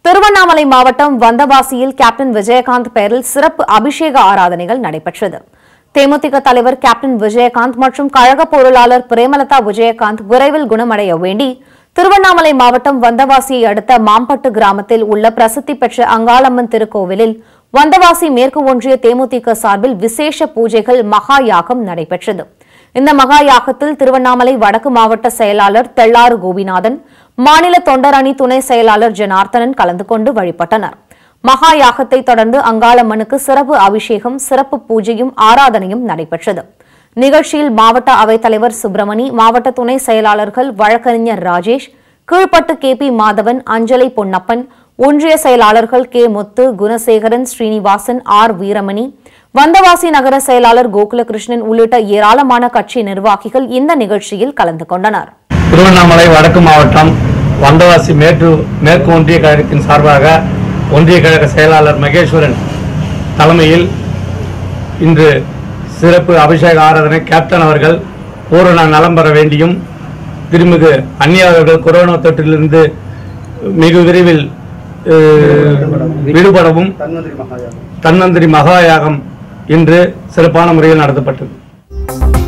திருவண்ணாமலை மாவட்டம் வந்தவாசியில் கேப்டன் விஜயகாந்த் பெயரில் சிறப்பு அபிஷேக ஆராதனைகள் நடைபெற்றது தேமுதிக தலைவர் கேப்டன் விஜயகாந்த் மற்றும் கழக பொருளாளர் பிரேமலதா விஜயகாந்த் விரைவில் குணமடைய வேண்டி திருவண்ணாமலை மாவட்டம் வந்தவாசியை அடுத்த மாம்பட்டு கிராமத்தில் உள்ள பிரசித்தி பெற்ற அங்காளம்மன் திருக்கோவிலில் வந்தவாசி மேற்கு ஒன்றிய தேமுதிக சார்பில் விசேஷ பூஜைகள் மகா யாகம் நடைபெற்றது இந்த மகா யாகத்தில் திருவண்ணாமலை வடக்கு மாவட்ட செயலாளர் தெள்ளாறு கோபிநாதன் மாநில தொண்டர் அணி துணை செயலாளர் ஜனார்த்தனன் கலந்து கொண்டு வழிபட்டனர் மகா யாகத்தை தொடர்ந்து அங்காளம்மனுக்கு சிறப்பு அபிஷேகம் சிறப்பு பூஜையும் ஆராதனையும் நடைபெற்றது நிகழ்ச்சியில் மாவட்ட அவைத்தலைவர் சுப்பிரமணி மாவட்ட துணை செயலாளர்கள் வழக்கறிஞர் ராஜேஷ் கீழ்ப்பட்டு கே பி மாதவன் அஞ்சலை பொன்னப்பன் ஒன்றிய செயலாளர்கள் கே முத்து குணசேகரன் ஸ்ரீனிவாசன் ஆர் வீரமணி வந்தவாசி நகர செயலாளர் கோகுலகிருஷ்ணன் உள்ளிட்ட ஏராளமான கட்சி நிர்வாகிகள் இந்த நிகழ்ச்சியில் கலந்து கொண்டனர் திருவண்ணாமலை வடக்கு மாவட்டம் வந்தவாசி மேற்கு மேற்கு ஒன்றிய கழகத்தின் சார்பாக ஒன்றிய கழக செயலாளர் மகேஸ்வரன் தலைமையில் இன்று சிறப்பு அபிஷேக ஆராதனை கேப்டன் அவர்கள் பூரண நலம் பெற வேண்டியும் திருமிகு அந்நிய அவர்கள் கொரோனா தொற்றிலிருந்து மிக விரைவில் அஹ், விடுபடவும் தன்வந்திரி மகாயாகம் இன்று சிறப்பான முறையில் நடத்தப்பட்டது